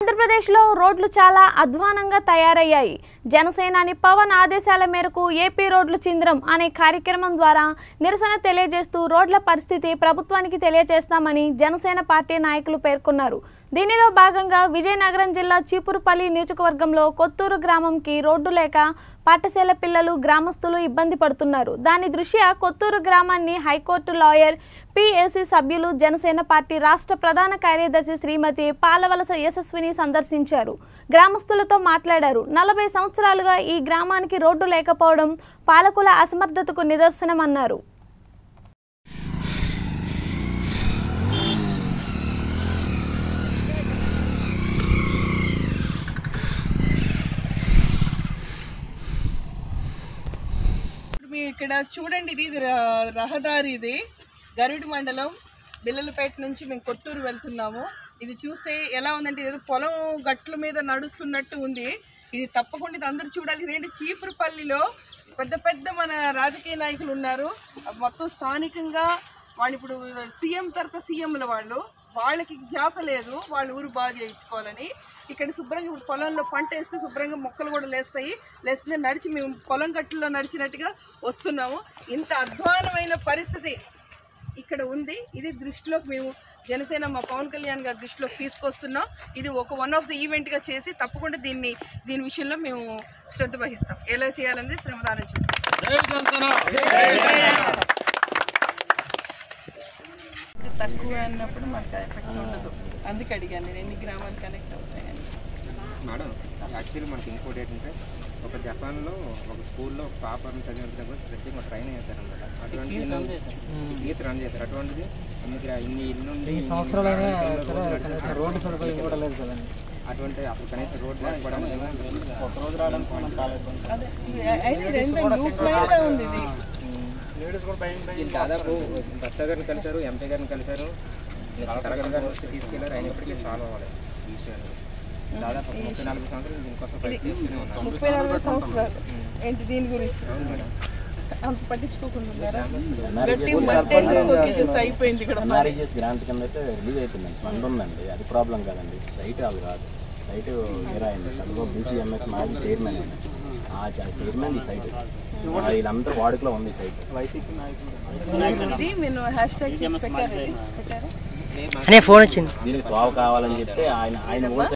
ఆంధ్రప్రదేశ్లో రోడ్లు చాలా అధ్వానంగా తయారయ్యాయి జనసేనాని పవన్ ఆదేశాల మేరకు ఏపీ రోడ్లు చింద్రం అనే కార్యక్రమం ద్వారా నిరసన తెలియజేస్తూ రోడ్ల పరిస్థితి ప్రభుత్వానికి తెలియజేస్తామని జనసేన పార్టీ నాయకులు పేర్కొన్నారు దీనిలో భాగంగా విజయనగరం జిల్లా చీపురుపల్లి నియోజకవర్గంలో కొత్తూరు గ్రామంకి రోడ్డు లేక పాఠశాల పిల్లలు గ్రామస్తులు ఇబ్బంది పడుతున్నారు దాని దృష్ట్యా కొత్తూరు గ్రామాన్ని హైకోర్టు లాయర్ పిఎస్సి సభ్యులు జనసేన పార్టీ రాష్ట్ర ప్రధాన కార్యదర్శి శ్రీమతి పాలవలస యశస్విని సందర్శించారు గ్రామస్తులతో మాట్లాడారు నలభై సంవత్సరాలుగా ఈ గ్రామానికి రోడ్డు లేకపోవడం పాలకుల అసమర్థతకు నిదర్శనమన్నారు ఇప్పుడు మేము ఇక్కడ చూడండి ఇది ఇది ర- రహదారి ఇది గరుడి మండలం బిల్లలపేట నుంచి మేము కొత్తూరు వెళ్తున్నాము ఇది చూస్తే ఎలా ఉందంటే ఏదో పొలం గట్ల మీద నడుస్తున్నట్టు ఉంది ఇది తప్పకుండా ఇది అందరూ చూడాలి ఇదేంటి చీపురుపల్లిలో పెద్ద పెద్ద మన రాజకీయ నాయకులు ఉన్నారు మొత్తం స్థానికంగా వాళ్ళు ఇప్పుడు సీఎం తర్వాత సీఎంల వాళ్ళు వాళ్ళకి ధ్యాస లేదు వాళ్ళ ఊరు బాగా చేయించుకోవాలని ఇక్కడ శుభ్రంగా ఇప్పుడు పొలంలో పంట వేస్తే శుభ్రంగా మొక్కలు కూడా లేస్తాయి లేస్తే నడిచి మేము పొలం గట్టులో నడిచినట్టుగా వస్తున్నాము ఇంత అధ్వానమైన పరిస్థితి ఇక్కడ ఉంది ఇది దృష్టిలోకి మేము జనసేన మా పవన్ కళ్యాణ్ గారి దృష్టిలోకి తీసుకొస్తున్నాం ఇది ఒక వన్ ఆఫ్ ద ఈవెంట్గా చేసి తప్పకుండా దీన్ని దీని విషయంలో మేము శ్రద్ధ వహిస్తాం ఎలా చేయాలనేది శ్రమదానం చూస్తాం ఇది తక్కువ అన్నప్పుడు మాకు ఎఫెక్ట్ ఉండదు అందుకే అడిగాను నేను ఎన్ని గ్రామాలు కనెక్ట్ అవుతాయని మేడం యాక్చువల్లీ మనకి ఇంకోటి ఏంటంటే ఒక జపాన్లో ఒక స్కూల్లో ఒక పాపను చదివినప్పుడు ప్రత్యేకంగా ట్రైన్ చేశారనమాట అటువంటి ఇయర్స్ రన్ చేశారు అటువంటిది మీకు ఇన్ని ఇల్లు ఉండి సంవత్సరాలైనా సరే కనీసం రోడ్డు సదుపాయం కూడా లేదు కదండి అటువంటి అసలు కనీసం రోడ్ లేకపోవడం ఒక రోజు రావడానికి మనం చాలా ఇబ్బంది అదే అయితే రెండు లూప్ లైన్లో ఉంది ఇది లేడీస్ కూడా భయం భయం వీళ్ళు దాదాపు బస్సా గారిని కలిశారు ఎంపీ గారిని కలిశారు కలెక్టర్ గారిని వచ్చి తీసుకెళ్లారు అయినప్పటికీ సాల్వ్ అవ్వలేదు ఈ విషయాన్ని దాదాపు ఒక ముప్పై నలభై సంవత్సరాలు దీనికోసం ఫైట్ చేస్తూనే ఉన్నారు ముప్పై నలభై సంవత్సరాలు ఏంటి దీని గురించి అవును మేడం అంత పట్టించుకోకుండా ఉన్నారా గట్టి మట్టేసి తొక్కేసేస్తే అయిపోయింది ఇక్కడ మరి. మ్యారేజెస్ గ్రాంట్ కింద అయితే రిలీజ్ అయిపోయిందండి ఫండ్ ఉందండి అది ప్రాబ్లం కాదండి సైట్ వాళ్ళు కాదు సైట్ వేరే అయింది అందులో బీసీఎంఎస్ మాది చైర్మన్ అండి ఆ చైర్మన్ ఈ సైట్ వీళ్ళందరూ వాడుకలో ఉంది ఈ సైట్ వైసీపీ నాయకులు ఇది నేను హ్యాష్ ట్యాగ్ చేసి పెట్టారు ఇది? పెట్టారా దీనికి త్రోవ కావాలని చెప్పి ఆయన ఆయన ఓన్